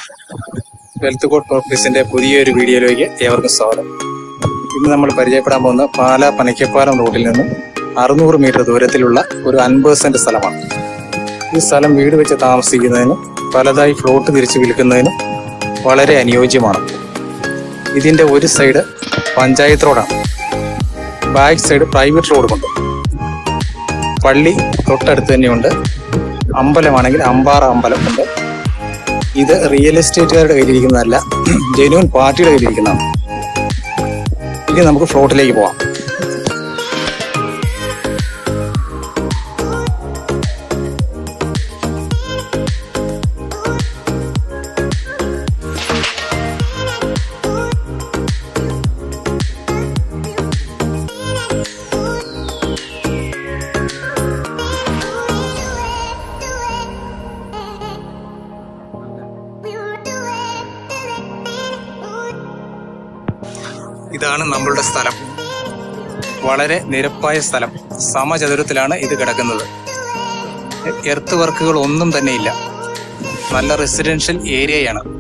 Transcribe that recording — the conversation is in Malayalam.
വെൽത്ത് കോഡ് പ്രോപ്പർട്ടീസിന്റെ പുതിയൊരു വീഡിയോയിലേക്ക് ഏവർക്കും സ്വാഗതം ഇന്ന് നമ്മൾ പരിചയപ്പെടാൻ പോകുന്ന പാല പനക്കപ്പാലം റോഡിൽ നിന്നും അറുന്നൂറ് മീറ്റർ ദൂരത്തിലുള്ള ഒരു അൻപത് സെന്റ് സ്ഥലമാണ് ഈ സ്ഥലം വീട് വെച്ച് താമസിക്കുന്നതിനും പലതായി ഫ്ലോട്ട് തിരിച്ച് വിൽക്കുന്നതിനും വളരെ അനുയോജ്യമാണ് ഇതിന്റെ ഒരു സൈഡ് പഞ്ചായത്ത് റോഡാണ് ബാക്ക് സൈഡ് പ്രൈവറ്റ് റോഡുമുണ്ട് പള്ളി തൊട്ടടുത്ത് തന്നെയുണ്ട് അമ്പലമാണെങ്കിൽ അമ്പാറ അമ്പലം ഉണ്ട് ഇത് റിയൽ എസ്റ്റേറ്റുകാരുടെ കയ്യിലിരിക്കുന്നതല്ല ജെന്യൂൻ പാർട്ടിയുടെ കയ്യിലിരിക്കുന്നതാണ് ഇനി നമുക്ക് ഫ്ലോട്ടിലേക്ക് പോവാം ഇതാണ് നമ്മളുടെ സ്ഥലം വളരെ നിരപ്പായ സ്ഥലം സമചതുരത്തിലാണ് ഇത് കിടക്കുന്നത് എർത്ത് വർക്കുകൾ ഒന്നും തന്നെ ഇല്ല നല്ല റെസിഡൻഷ്യൽ ഏരിയയാണ്